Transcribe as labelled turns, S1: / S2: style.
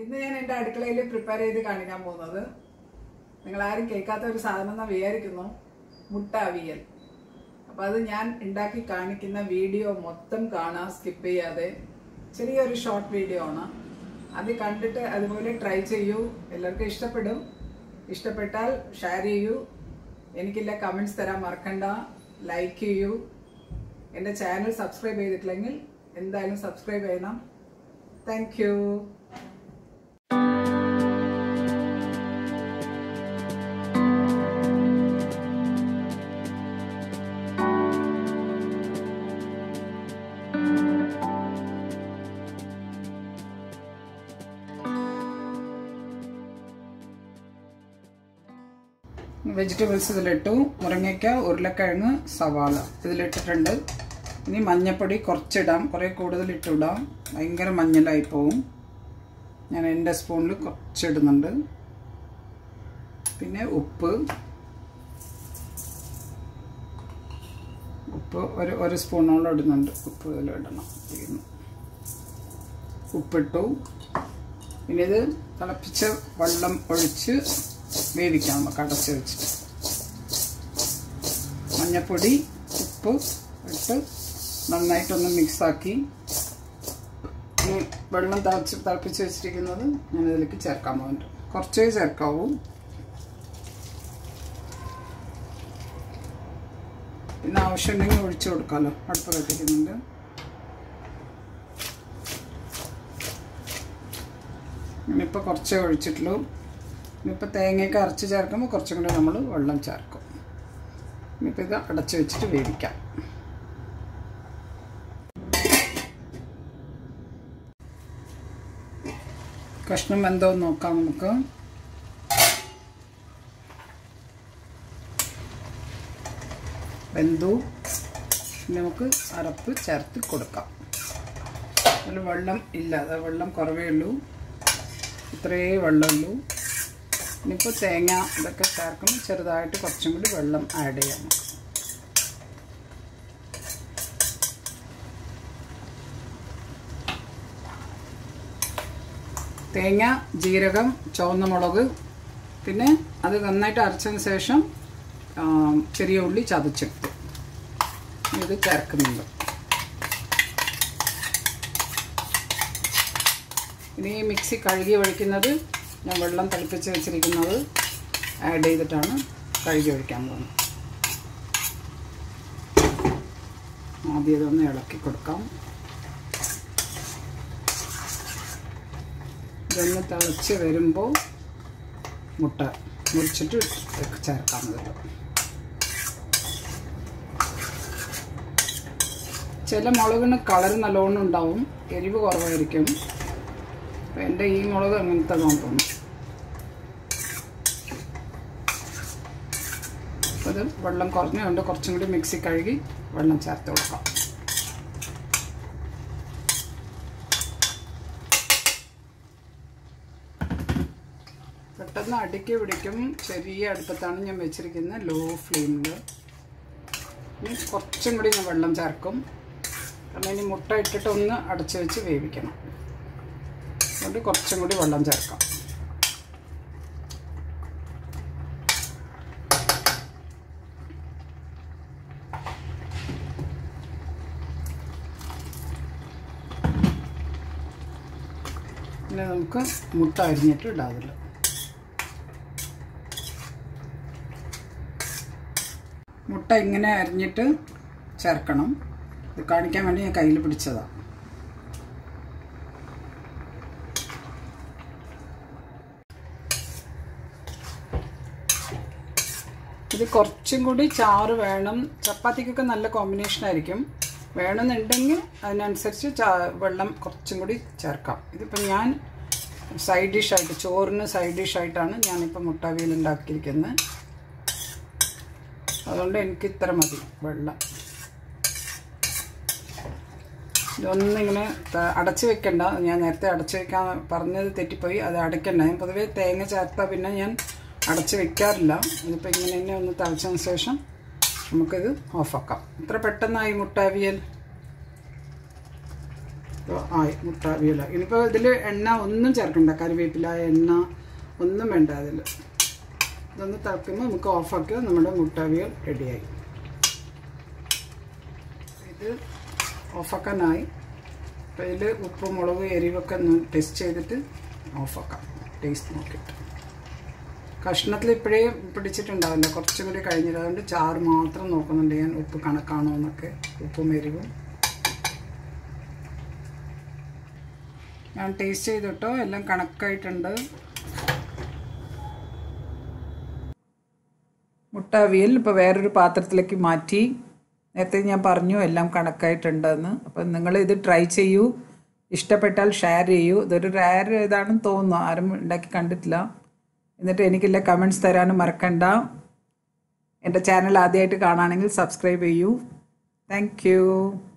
S1: ഇന്ന് ഞാൻ എൻ്റെ അടുക്കളയിൽ പ്രിപ്പയർ ചെയ്ത് കാണിക്കാൻ പോകുന്നത് നിങ്ങൾ ആരും കേൾക്കാത്ത ഒരു സാധനം എന്ന് വിചാരിക്കുന്നു മുട്ട അവിയൽ അപ്പോൾ അത് ഞാൻ ഉണ്ടാക്കി കാണിക്കുന്ന വീഡിയോ മൊത്തം കാണാം സ്കിപ്പ് ചെയ്യാതെ ചെറിയൊരു ഷോർട്ട് വീഡിയോ ആണ് അത് കണ്ടിട്ട് അതുപോലെ ട്രൈ ചെയ്യൂ എല്ലാവർക്കും ഇഷ്ടപ്പെടും ഇഷ്ടപ്പെട്ടാൽ ഷെയർ ചെയ്യൂ എനിക്കില്ല കമൻറ്റ്സ് തരാൻ മറക്കണ്ട ലൈക്ക് ചെയ്യൂ എൻ്റെ ചാനൽ സബ്സ്ക്രൈബ് ചെയ്തിട്ടില്ലെങ്കിൽ എന്തായാലും സബ്സ്ക്രൈബ് ചെയ്യണം താങ്ക് യു വെജിറ്റബിൾസ് ഇതിലിട്ടു മുരിങ്ങയ്ക്ക ഉരുളക്കിഴങ്ങ് സവാള ഇതിലിട്ടിട്ടുണ്ട് ഇനി മഞ്ഞപ്പൊടി കുറച്ചിടാം കുറേ കൂടുതൽ ഇട്ടിടാം ഭയങ്കര മഞ്ഞളായി പോവും ഞാൻ എൻ്റെ സ്പൂണിൽ കുറച്ചിടുന്നുണ്ട് പിന്നെ ഉപ്പ് ഉപ്പ് ഒരു ഒരു സ്പൂണോളം ഇടുന്നുണ്ട് ഉപ്പ് ഇതിലിടണം ഇടുന്നു ഉപ്പിട്ടു പിന്നെ ഇത് തിളപ്പിച്ച വെള്ളം ഒഴിച്ച് വേവിക്കാം നമുക്ക് അടച്ച് വെച്ചിട്ട് മഞ്ഞൾപ്പൊടി ഉപ്പ് ഇട്ട് നന്നായിട്ടൊന്ന് മിക്സാക്കി ഈ വെള്ളം തിളച്ച് തിളപ്പിച്ച് വെച്ചിരിക്കുന്നത് ഞാൻ ഇതിലേക്ക് ചേർക്കാൻ പോകുന്നുണ്ട് കുറച്ചേ ചേർക്കാവൂ പിന്നെ ആവശ്യമുണ്ടെങ്കിൽ ഒഴിച്ചു കൊടുക്കാമല്ലോ അടുപ്പ് കത്തിക്കുന്നുണ്ട് ഇനിയിപ്പോൾ കുറച്ചേ ഒഴിച്ചിട്ടുള്ളൂ ഇനിയിപ്പോൾ തേങ്ങയൊക്കെ അരച്ച് ചേർക്കുമ്പോൾ കുറച്ചും കൂടി നമ്മൾ വെള്ളം ചേർക്കും ഇനിയിപ്പോൾ ഇത് അടച്ച് വെച്ചിട്ട് വേവിക്കാം കഷ്ണം എന്തോ നോക്കാം നമുക്ക് വെന്തു നമുക്ക് അരപ്പ് ചേർത്ത് കൊടുക്കാം അതിൽ വെള്ളം ഇല്ല അത് വെള്ളം കുറവേ ഉള്ളൂ ഇത്രയേ വെള്ളമുള്ളൂ ഇനിയിപ്പോൾ തേങ്ങ ഇതൊക്കെ ചേർക്കുമ്പോൾ ചെറുതായിട്ട് കുറച്ചും കൂടി വെള്ളം ആഡ് ചെയ്യാം നമുക്ക് തേങ്ങ ജീരകം ചുവന്ന മുളക് പിന്നെ അത് നന്നായിട്ട് അരച്ചതിന് ശേഷം ചെറിയ ഉള്ളി ചതച്ചിട്ട് ഇത് ചേർക്കുന്നുണ്ട് ഇനി ഈ മിക്സി കഴുകി ഒഴിക്കുന്നത് ഞാൻ വെള്ളം തിളപ്പിച്ച് വെച്ചിരിക്കുന്നത് ആഡ് ചെയ്തിട്ടാണ് കഴുകി ഒഴിക്കാൻ പോകുന്നത് ആദ്യം ഇതൊന്ന് ഇളക്കി കൊടുക്കാം ഇതൊന്ന് തിളച്ച് വരുമ്പോൾ മുട്ട മുറിച്ചിട്ട് ചേർക്കാം ഇതിൽ ചില മുളകിന് കളർ നല്ലോണം ഉണ്ടാവും എരിവ് കുറവായിരിക്കും അപ്പം എൻ്റെ ഈ മുളക് അങ്ങനത്തെ തോന്നുന്നു അപ്പോൾ ഇത് വെള്ളം കുറഞ്ഞുകൊണ്ട് കുറച്ചും കൂടി മിക്സി കഴുകി വെള്ളം ചേർത്ത് കൊടുക്കാം പെട്ടെന്ന് അടുക്കി പിടിക്കും ചെറിയ അടുപ്പത്താണ് ഞാൻ വെച്ചിരിക്കുന്നത് ലോ ഫ്ലെയിമിൽ ഇനി കുറച്ചും കൂടി ഞാൻ വെള്ളം ചേർക്കും കാരണം ഇനി മുട്ട ഇട്ടിട്ട് ഒന്ന് അടച്ചു വെച്ച് വേവിക്കണം അതുകൊണ്ട് കുറച്ചും കൂടി വെള്ളം ചേർക്കാം പിന്നെ നമുക്ക് മുട്ട അരിഞ്ഞിട്ട് ഇടാതില്ല മുട്ട ഇങ്ങനെ അരിഞ്ഞിട്ട് ചേർക്കണം ഇത് കാണിക്കാൻ വേണ്ടി ഞാൻ കയ്യിൽ പിടിച്ചതാണ് ഇത് കുറച്ചും കൂടി ചാറ് വേണം ചപ്പാത്തിക്കൊക്കെ നല്ല കോമ്പിനേഷൻ ആയിരിക്കും വേണമെന്നുണ്ടെങ്കിൽ അതിനനുസരിച്ച് ചാ വെള്ളം കുറച്ചും കൂടി ചേർക്കാം ഇതിപ്പോൾ ഞാൻ സൈഡ് ഡിഷായിട്ട് ചോറിന് സൈഡ് ഡിഷായിട്ടാണ് ഞാനിപ്പോൾ മുട്ടാവിയിൽ ഉണ്ടാക്കിയിരിക്കുന്നത് അതുകൊണ്ട് എനിക്ക് ഇത്ര മതി വെള്ളം ഇതൊന്നിങ്ങനെ അടച്ചു വെക്കണ്ട ഞാൻ നേരത്തെ അടച്ചു വെക്കാൻ പറഞ്ഞത് തെറ്റിപ്പോയി അത് അടയ്ക്കണ്ട ഞാൻ പൊതുവേ തേങ്ങ ചേർത്താൽ പിന്നെ ഞാൻ അടച്ചു വെക്കാറില്ല ഇതിപ്പോൾ ഇങ്ങനെ തന്നെ ഒന്ന് തളിച്ചതിന് ശേഷം നമുക്കിത് ഓഫാക്കാം ഇത്ര പെട്ടെന്നായി മുട്ടാവിയൽ അപ്പോൾ ആയി മുട്ട അവിയൽ ഇനിയിപ്പോൾ ഇതിൽ എണ്ണ ഒന്നും ചേർക്കണ്ട കറിവേപ്പില എണ്ണ ഒന്നും വേണ്ട അതിൽ ഇതൊന്ന് തിളക്കുമ്പോൾ നമുക്ക് ഓഫാക്കി നമ്മുടെ മുട്ട അവിയൽ റെഡിയായി ഇത് ഓഫാക്കാനായി അപ്പോൾ ഇതിൽ ഉപ്പ് മുളക് എരിവൊക്കെ ഒന്ന് ടെസ്റ്റ് ചെയ്തിട്ട് ഓഫാക്കാം ടേസ്റ്റ് നോക്കിയിട്ട് കഷ്ണത്തിൽ ഇപ്പോഴേ പിടിച്ചിട്ടുണ്ടാവില്ല കുറച്ചും കൂടി കഴിഞ്ഞിട്ട് അതുകൊണ്ട് ചാറ് മാത്രം നോക്കുന്നുണ്ട് ഞാൻ ഉപ്പ് കണക്കാണോ എന്നൊക്കെ ഉപ്പും എരിവും ഞാൻ ടേസ്റ്റ് ചെയ്തിട്ടോ എല്ലാം കണക്കായിട്ടുണ്ട് മുട്ട അവിയൽ ഇപ്പോൾ വേറൊരു പാത്രത്തിലേക്ക് മാറ്റി നേരത്തെ ഞാൻ പറഞ്ഞു എല്ലാം കണക്കായിട്ടുണ്ടെന്ന് അപ്പം നിങ്ങൾ ഇത് ട്രൈ ചെയ്യൂ ഇഷ്ടപ്പെട്ടാൽ ഷെയർ ചെയ്യൂ ഇതൊരു റയർ ഇതാണെന്ന് തോന്നുന്നു ആരും ഉണ്ടാക്കി കണ്ടിട്ടില്ല എന്നിട്ട് എനിക്കില്ല കമൻറ്റ്സ് തരാനും മറക്കണ്ട എൻ്റെ ചാനൽ ആദ്യമായിട്ട് കാണുകയാണെങ്കിൽ സബ്സ്ക്രൈബ് ചെയ്യൂ താങ്ക്